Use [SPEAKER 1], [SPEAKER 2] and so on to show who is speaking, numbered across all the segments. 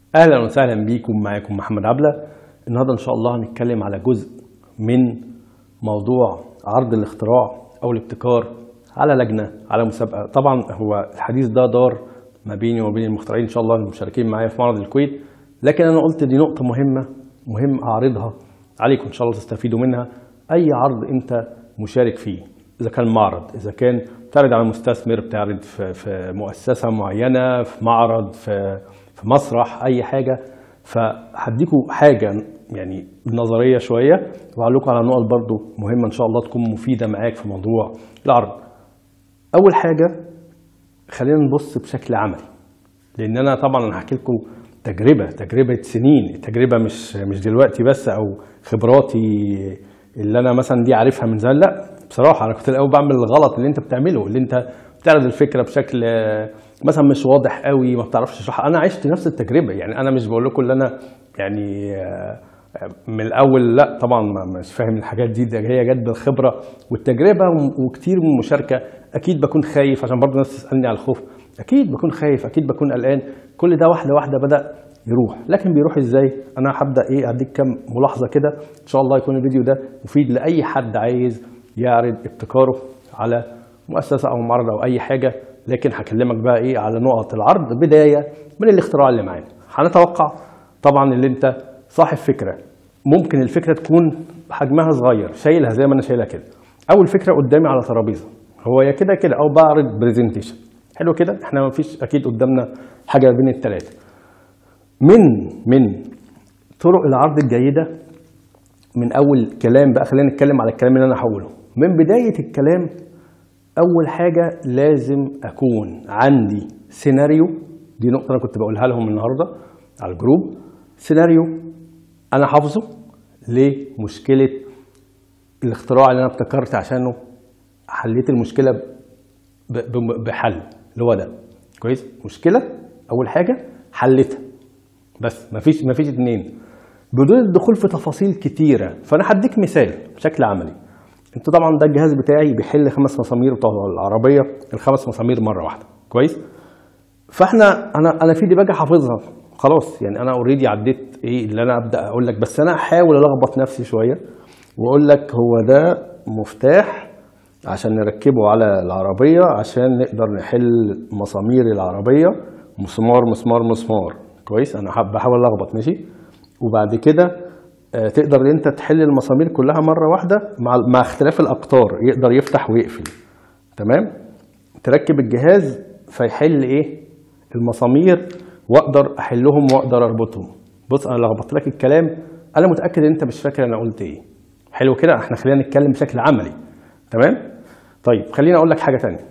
[SPEAKER 1] اهلا وسهلا بيكم معاكم محمد عبله النهارده ان شاء الله هنتكلم على جزء من موضوع عرض الاختراع او الابتكار على لجنه على مسابقه طبعا هو الحديث ده دار ما بيني وبين المخترعين ان شاء الله المشاركين معايا في معرض الكويت لكن انا قلت دي نقطه مهمه مهم اعرضها عليكم ان شاء الله تستفيدوا منها اي عرض انت مشارك فيه اذا كان معرض اذا كان بتعرض على مستثمر بتعرض في, في مؤسسه معينه في معرض في في مسرح اي حاجه فهديكوا حاجه يعني نظريه شويه وهقول لكم على نقط برضو مهمه ان شاء الله تكون مفيده معاك في موضوع العرض اول حاجه خلينا نبص بشكل عملي لان انا طبعا انا هحكي لكم تجربه تجربه سنين تجربه مش مش دلوقتي بس او خبراتي اللي انا مثلا دي عارفها من زمان لا بصراحه انا كنت الاول بعمل الغلط اللي انت بتعمله اللي انت بتعرض الفكره بشكل مثلا مش واضح قوي ما بتعرفش تشرحها انا عشت نفس التجربه يعني انا مش بقول لكم اللي انا يعني من الاول لا طبعا مش فاهم الحاجات دي ده هي جت بالخبره والتجربه وكتير من المشاركه اكيد بكون خايف عشان برضه الناس تسالني على الخوف اكيد بكون خايف اكيد بكون قلقان كل ده واحده واحده بدا يروح لكن بيروح ازاي انا هبدا ايه اديك كام ملاحظه كده ان شاء الله يكون الفيديو ده مفيد لاي حد عايز يعرض ابتكاره على مؤسسه او معرض او اي حاجه لكن هكلمك بقى ايه على نقط العرض بدايه من الاختراع اللي معانا هنتوقع طبعا اللي انت صاحب فكره ممكن الفكره تكون حجمها صغير شايلها زي ما انا شايلها كده اول فكره قدامي على ترابيزه هو يا كده كده او بعرض برزنتيشن حلو كده احنا ما فيش اكيد قدامنا حاجه بين الثلاثه من من طرق العرض الجيده من اول كلام بقى خلينا نتكلم على الكلام اللي انا هقوله من بدايه الكلام اول حاجه لازم اكون عندي سيناريو دي نقطه انا كنت بقولها لهم النهارده على الجروب سيناريو انا حافظه لمشكله الاختراع اللي انا ابتكرت عشانه حليت المشكله بحل اللي هو ده كويس مشكله اول حاجه حلتها بس مفيش مفيش اتنين بدون الدخول في تفاصيل كتيره فانا هديك مثال بشكل عملي انت طبعا ده الجهاز بتاعي بيحل خمس مسامير بتوع العربيه الخمس مسامير مره واحده كويس فاحنا انا انا في دي باجي حافظها خلاص يعني انا اوريدي عديت ايه اللي انا ابدا اقول لك بس انا هحاول الخبط نفسي شويه واقول لك هو ده مفتاح عشان نركبه على العربيه عشان نقدر نحل مسامير العربيه مسمار مسمار مسمار كويس انا بحاول الخبط ماشي وبعد كده تقدر انت تحل المسامير كلها مره واحده مع مع اختلاف الاقطار يقدر يفتح ويقفل تمام تركب الجهاز فيحل ايه المسامير واقدر احلهم واقدر اربطهم بص انا لخبطت لك الكلام انا متاكد ان انت مش فاكر انا قلت ايه حلو كده احنا خلينا نتكلم بشكل عملي تمام طيب خليني اقول لك حاجه تانية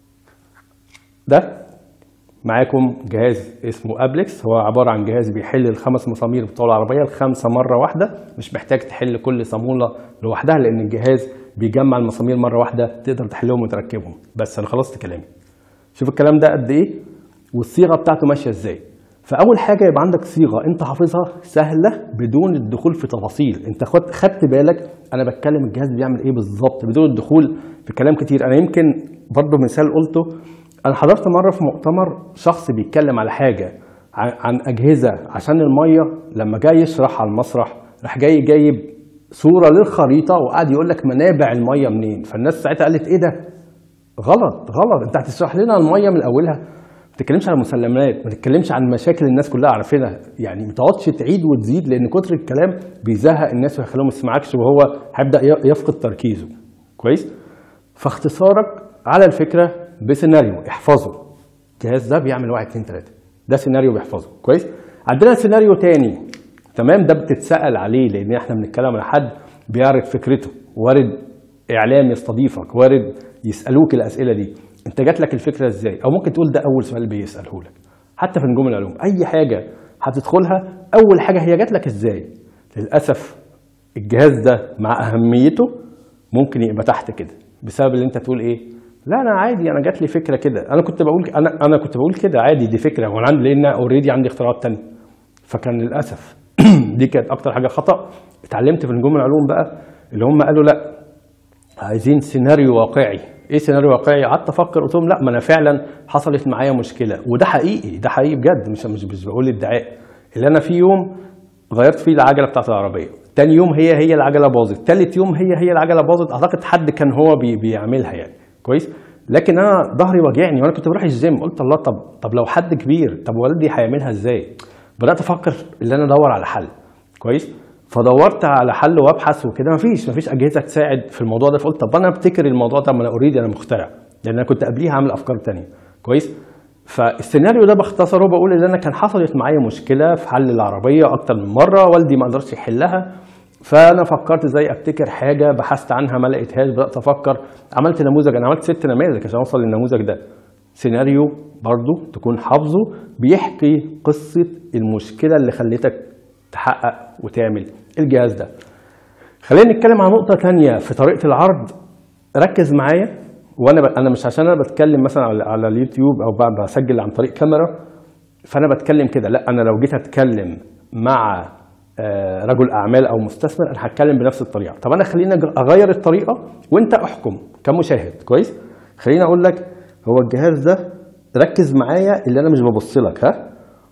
[SPEAKER 1] ده معاكم جهاز اسمه ابلكس هو عباره عن جهاز بيحل الخمس مسامير بتوع العربيه الخمسه مره واحده مش محتاج تحل كل صاموله لوحدها لان الجهاز بيجمع المسامير مره واحده تقدر تحلهم وتركبهم بس انا خلصت كلامي شوف الكلام ده قد ايه والصيغه بتاعته ماشيه ازاي فاول حاجه يبقى عندك صيغه انت حافظها سهله بدون الدخول في تفاصيل انت خدت بالك انا بتكلم الجهاز بيعمل ايه بالظبط بدون الدخول في كلام كتير انا يمكن برضه مثال قلته انا حضرت مره في مؤتمر شخص بيتكلم على حاجه عن اجهزه عشان الميه لما جاي يشرح على المسرح راح جاي جايب صوره للخريطه وقعد يقول لك منابع الميه منين فالناس ساعتها قالت ايه ده غلط غلط انت هتشرح لنا الميه من اولها ما تتكلمش عن مسلمات ما تتكلمش عن مشاكل الناس كلها عارفينها يعني ما تقعدش تعيد وتزيد لان كتر الكلام بيزهق الناس ويخليهم ما يسمعكش وهو هيبدا يفقد تركيزه كويس فاختصارك على الفكره بسيناريو احفظه الجهاز ده بيعمل واحد اتنين تلاته ده سيناريو بيحفظه كويس عندنا سيناريو تاني تمام ده بتتسال عليه لان احنا بنتكلم على حد بيعرض فكرته وارد اعلام يستضيفك وارد يسالوك الاسئله دي انت جات لك الفكره ازاي او ممكن تقول ده اول سؤال بيساله لك حتى في نجوم العلوم اي حاجه هتدخلها اول حاجه هي جات لك ازاي للاسف الجهاز ده مع اهميته ممكن يبقى تحت كده بسبب اللي انت تقول ايه لا انا عادي انا جات لي فكره كده انا كنت بقول انا انا كنت بقول كده عادي دي فكره هو عندي لان اوريدي عندي اختراعات تانية فكان للاسف دي كانت اكتر حاجه خطا اتعلمت في نجوم العلوم بقى اللي هم قالوا لا عايزين سيناريو واقعي ايه سيناريو واقعي قعدت افكر قلت لهم لا ما انا فعلا حصلت معايا مشكله وده حقيقي ده حقيقي بجد مش مش مش بقول ادعاء اللي انا في يوم غيرت فيه العجله بتاعت العربيه تاني يوم هي هي العجله باظت تالت يوم هي هي العجله باظت اعتقد حد كان هو بي بيعملها يعني كويس لكن انا ظهري واجعني وانا كنت بروح الجيم قلت الله طب طب لو حد كبير طب والدي هيعملها ازاي بدات افكر ان انا ادور على حل كويس فدورت على حل وابحث وكده مفيش مفيش اجهزه تساعد في الموضوع ده فقلت طب انا ابتكر الموضوع ده ما انا اوريدي انا مخترع لان انا كنت قبليها عامل افكار تانية كويس فالسيناريو ده باختصاره بقول ان انا كان حصلت معايا مشكله في حل العربيه اكتر من مره والدي ما قدرش يحلها فانا فكرت ازاي ابتكر حاجه بحثت عنها ما لقيتهاش بدات افكر عملت نموذج انا عملت ست نماذج عشان اوصل للنموذج ده سيناريو برضو تكون حافظه بيحكي قصه المشكله اللي خلتك تحقق وتعمل الجهاز ده خلينا نتكلم عن نقطه تانية في طريقه العرض ركز معايا وانا ب... انا مش عشان انا بتكلم مثلا على, على اليوتيوب او ب- بسجل عن طريق كاميرا فانا بتكلم كده لا انا لو جيت اتكلم مع آه، رجل اعمال او مستثمر انا هتكلم بنفس الطريقه طب انا خليني أج- اغير الطريقه وانت احكم كمشاهد كويس خليني اقول لك هو الجهاز ده ركز معايا اللي انا مش ببص لك ها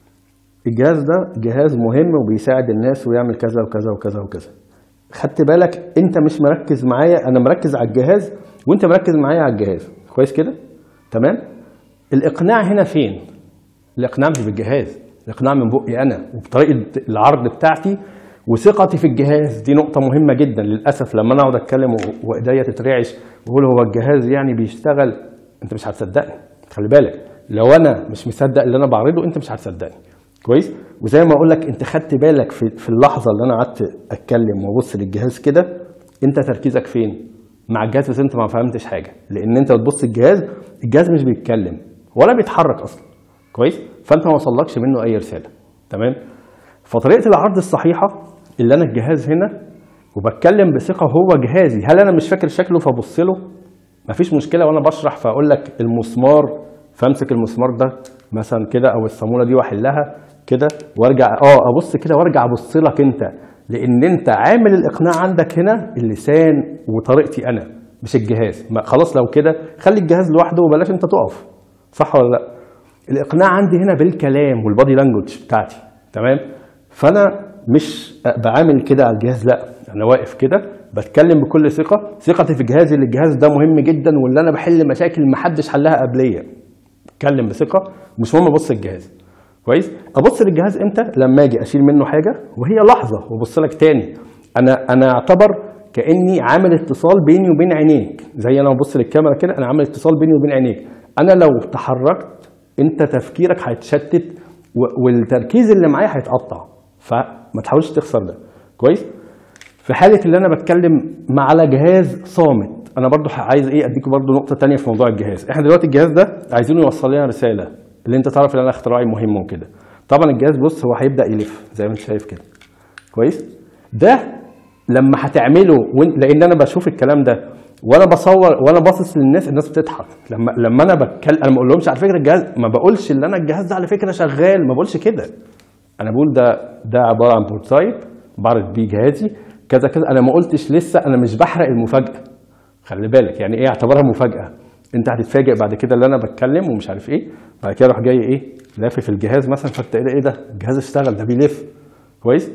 [SPEAKER 1] الجهاز ده جهاز مهم وبيساعد الناس ويعمل كذا وكذا وكذا وكذا خدت بالك انت مش مركز معايا انا مركز على الجهاز وانت مركز معايا على الجهاز كويس كده تمام الاقناع هنا فين الاقناع مش بالجهاز الاقناع من بقي انا وبطريقه العرض بتاعتي وثقتي في الجهاز دي نقطه مهمه جدا للاسف لما انا اقعد اتكلم و- وايديا تترعش واقول هو الجهاز يعني بيشتغل انت مش هتصدقني خلي بالك لو انا مش مصدق اللي انا بعرضه انت مش هتصدقني كويس وزي ما اقول لك انت خدت بالك في في اللحظه اللي انا قعدت اتكلم وابص للجهاز كده انت تركيزك فين مع الجهاز بس انت ما فهمتش حاجه لان انت بتبص الجهاز الجهاز مش بيتكلم ولا بيتحرك اصلا كويس فانت ما وصلكش منه اي رساله تمام فطريقه العرض الصحيحه اللي انا الجهاز هنا وبتكلم بثقه هو جهازي هل انا مش فاكر شكله فابص له مفيش مشكله وانا بشرح فاقول لك المسمار فامسك المسمار ده مثلا كده او الصاموله دي واحلها كده وارجع اه ابص كده وارجع ابص لك انت لان انت عامل الاقناع عندك هنا اللسان وطريقتي انا مش الجهاز ما خلاص لو كده خلي الجهاز لوحده وبلاش انت تقف صح ولا لا الاقناع عندي هنا بالكلام والبادي لانجوج بتاعتي تمام فانا مش بعامل كده على الجهاز لا انا واقف كده بتكلم بكل ثقه ثقتي في جهازي اللي الجهاز ده مهم جدا واللي انا بحل مشاكل ما حدش حلها قبليه اتكلم بثقه مش مهم ابص الجهاز كويس ابص للجهاز امتى لما اجي اشيل منه حاجه وهي لحظه وابص لك تاني انا انا اعتبر كاني عامل اتصال بيني وبين عينيك زي انا ببص للكاميرا كده انا عامل اتصال بيني وبين عينيك انا لو تحركت انت تفكيرك هيتشتت و- والتركيز اللي معايا هيتقطع فما تحاولش تخسر ده كويس في حاله اللي انا بتكلم مع على جهاز صامت انا برضو ح- عايز ايه اديكم برضو نقطه تانية في موضوع الجهاز احنا دلوقتي الجهاز ده عايزينه يوصل لنا رساله اللي انت تعرف ان انا اختراعي مهم وكده طبعا الجهاز بص هو هيبدا يلف زي ما انت شايف كده كويس ده لما هتعمله وإن- لان انا بشوف الكلام ده وانا بصور وانا باصص للناس الناس بتضحك لما لما انا بتكلم انا ما بقولهمش على فكره الجهاز ما بقولش ان انا الجهاز ده على فكره شغال ما بقولش كده انا بقول ده ده عباره عن بروتوتايب بعرض بيه جهازي كذا كذا انا ما قلتش لسه انا مش بحرق المفاجاه خلي بالك يعني ايه اعتبرها مفاجاه انت هتتفاجئ بعد كده اللي انا بتكلم ومش عارف ايه بعد كده اروح جاي ايه لافف الجهاز مثلا فانت ايه ده ايه ده الجهاز اشتغل ده بيلف كويس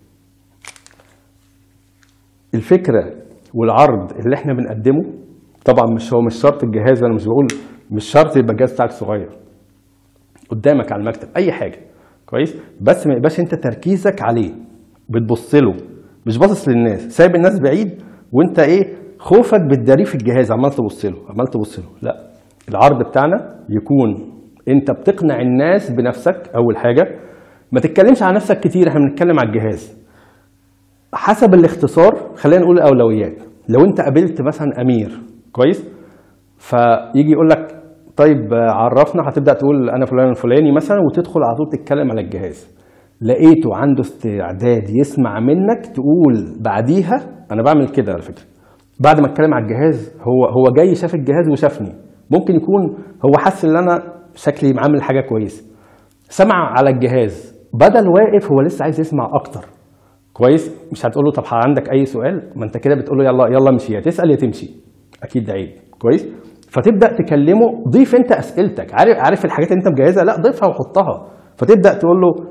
[SPEAKER 1] الفكره والعرض اللي احنا بنقدمه طبعا مش هو مش شرط الجهاز انا مش بقول مش شرط يبقى الجهاز بتاعك صغير قدامك على المكتب اي حاجه كويس بس ما يبقاش انت تركيزك عليه بتبص له مش باصص للناس سايب الناس بعيد وانت ايه خوفك بتداريه في الجهاز عمال تبص له عمال تبص له لا العرض بتاعنا يكون انت بتقنع الناس بنفسك اول حاجه ما تتكلمش على نفسك كتير احنا بنتكلم على الجهاز حسب الاختصار خلينا نقول الاولويات لو انت قابلت مثلا امير كويس فيجي يقول لك طيب آه، عرفنا هتبدا تقول انا فلان الفلاني مثلا وتدخل على طول تتكلم على الجهاز لقيته عنده استعداد يسمع منك تقول بعديها انا بعمل كده على فكره بعد ما اتكلم على الجهاز هو هو جاي شاف الجهاز وشافني ممكن يكون هو حس ان انا شكلي عامل حاجه كويسه سمع على الجهاز بدل واقف هو لسه عايز يسمع اكتر كويس مش هتقول له طب عندك اي سؤال ما انت كده بتقول له يلا يلا امشي يا تسال يا تمشي اكيد ده عيب كويس فتبدا تكلمه ضيف انت اسئلتك عارف عارف الحاجات اللي انت مجهزها لا ضيفها وحطها فتبدا تقول له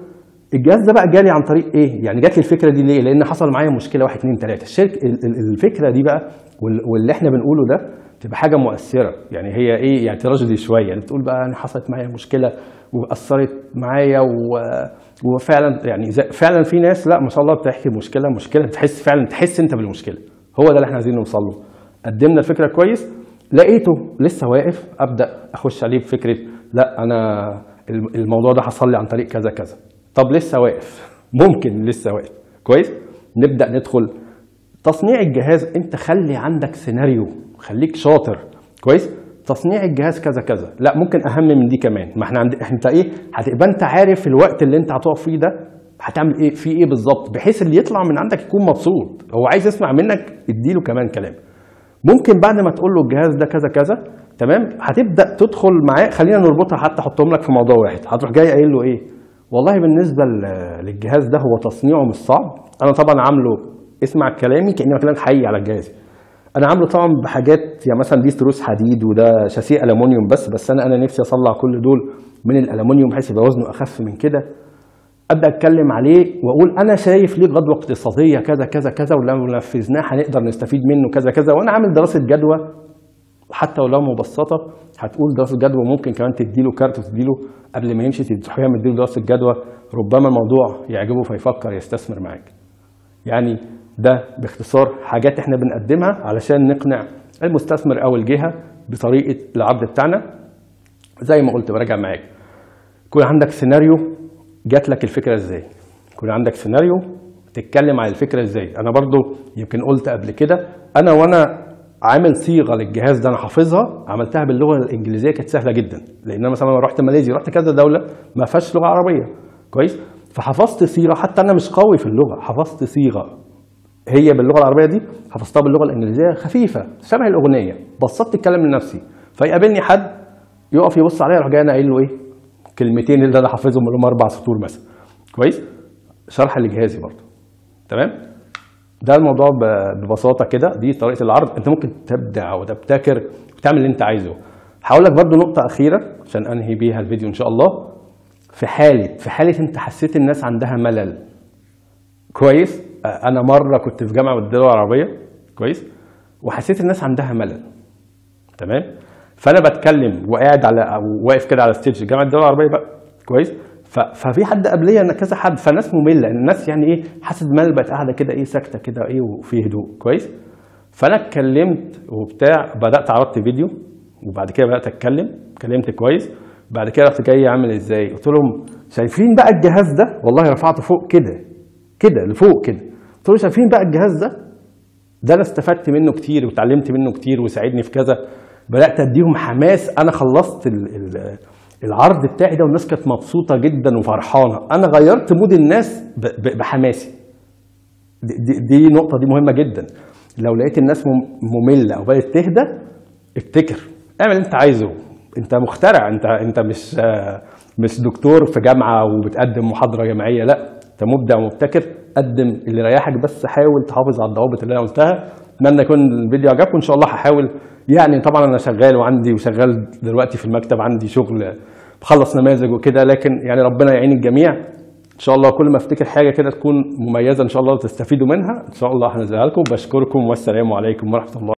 [SPEAKER 1] الجهاز ده بقى جالي عن طريق ايه؟ يعني جات لي الفكره دي ليه؟ لان حصل معايا مشكله واحد اتنين تلاته، الشركه ال- ال- الفكره دي بقى وال- واللي احنا بنقوله ده تبقى حاجه مؤثره، يعني هي ايه؟ يعني تراجيدي شويه، يعني بتقول بقى انا حصلت معايا مشكله واثرت معايا و... وفعلا يعني زي- فعلا في ناس لا ما شاء الله بتحكي مشكله مشكله تحس فعلا تحس انت بالمشكله، هو ده اللي احنا عايزين نوصل له. قدمنا الفكره كويس لقيته لسه واقف ابدا اخش عليه بفكره لا انا الم- الموضوع ده حصل لي عن طريق كذا كذا طب لسه واقف ممكن لسه واقف كويس نبدا ندخل تصنيع الجهاز انت خلي عندك سيناريو خليك شاطر كويس تصنيع الجهاز كذا كذا لا ممكن اهم من دي كمان ما احنا عند... انت ايه هتبقى انت عارف الوقت اللي انت هتقف فيه ده هتعمل ايه فيه ايه بالظبط بحيث اللي يطلع من عندك يكون مبسوط هو عايز يسمع منك اديله كمان كلام ممكن بعد ما تقول له الجهاز ده كذا كذا تمام هتبدا تدخل معاه خلينا نربطها حتى احطهم لك في موضوع واحد هتروح جاي قايل له ايه والله بالنسبه ل- للجهاز ده هو تصنيعه مش صعب انا طبعا عامله اسمع كلامي كاني بكلمك حي على الجهاز انا عامله طبعا بحاجات يعني مثلا دي تروس حديد وده شاسيه الومنيوم بس بس انا انا نفسي اصلع كل دول من الالومنيوم بحيث يبقى وزنه اخف من كده ابدا اتكلم عليه واقول انا شايف ليه غدوه اقتصاديه كذا كذا كذا ولو نفذناه هنقدر نستفيد منه كذا كذا وانا عامل دراسه جدوى حتى ولو مبسطه هتقول دراسه جدوى ممكن كمان تديله كارت وتديله قبل ما يمشي تروح مديله دراسه جدوى ربما الموضوع يعجبه فيفكر يستثمر معاك. يعني ده باختصار حاجات احنا بنقدمها علشان نقنع المستثمر او الجهه بطريقه العرض بتاعنا زي ما قلت براجع معاك يكون عندك سيناريو جات لك الفكره ازاي يكون عندك سيناريو تتكلم عن الفكره ازاي انا برضو يمكن قلت قبل كده انا وانا عامل صيغه للجهاز ده انا حافظها عملتها باللغه الانجليزيه كانت سهله جدا لان انا مثلا لما رحت ماليزيا رحت كذا دوله ما فيهاش لغه عربيه كويس فحفظت صيغه حتى انا مش قوي في اللغه حفظت صيغه هي باللغه العربيه دي حفظتها باللغه الانجليزيه خفيفه شبه الاغنيه بسطت الكلام لنفسي فيقابلني حد يقف يبص عليا يروح جاي انا قايل له ايه كلمتين اللي انا حافظهم اللي هم اربع سطور مثلا كويس شرح لجهازي برضه تمام ده الموضوع ب- ببساطه كده دي طريقه العرض انت ممكن تبدع وتبتكر وتعمل اللي انت عايزه هقول لك برضه نقطه اخيره عشان انهي بيها الفيديو ان شاء الله في حاله في حاله انت حسيت الناس عندها ملل كويس آه، انا مره كنت في جامعه بالدول العربيه كويس وحسيت الناس عندها ملل تمام فانا بتكلم وقاعد على او واقف كده على ستيج جامعه الدول العربيه بقى كويس ف- ففي حد قبليه انا كذا حد فالناس ممله الناس يعني ايه حاسه بملل بقت قاعده كده ايه ساكته كده ايه وفي هدوء كويس فانا اتكلمت وبتاع بدات عرضت فيديو وبعد كده بدات اتكلم اتكلمت كويس بعد كده رحت جاي عامل ازاي قلت لهم شايفين بقى الجهاز ده والله رفعته فوق كده كده لفوق كده قلت لهم شايفين بقى الجهاز ده ده انا استفدت منه كتير وتعلمت منه كتير وساعدني في كذا بدات اديهم حماس انا خلصت ال ال العرض بتاعي ده والناس كانت مبسوطه جدا وفرحانه انا غيرت مود الناس ب- ب- بحماسي دي, دي, دي نقطه دي مهمه جدا لو لقيت الناس مم- ممله او بدات تهدى ابتكر اعمل اللي انت عايزه انت مخترع انت انت مش آه، مش دكتور في جامعه وبتقدم محاضره جامعيه لا انت مبدع ومبتكر قدم اللي يريحك بس حاول تحافظ على الضوابط اللي انا قلتها اتمنى يكون الفيديو عجبكم ان شاء الله هحاول يعني طبعا انا شغال وعندي وشغال دلوقتي في المكتب عندي شغل بخلص نماذج وكده لكن يعني ربنا يعين الجميع ان شاء الله كل ما افتكر حاجه كده تكون مميزه ان شاء الله وتستفيدوا منها ان شاء الله هنزلها لكم بشكركم والسلام عليكم ورحمه الله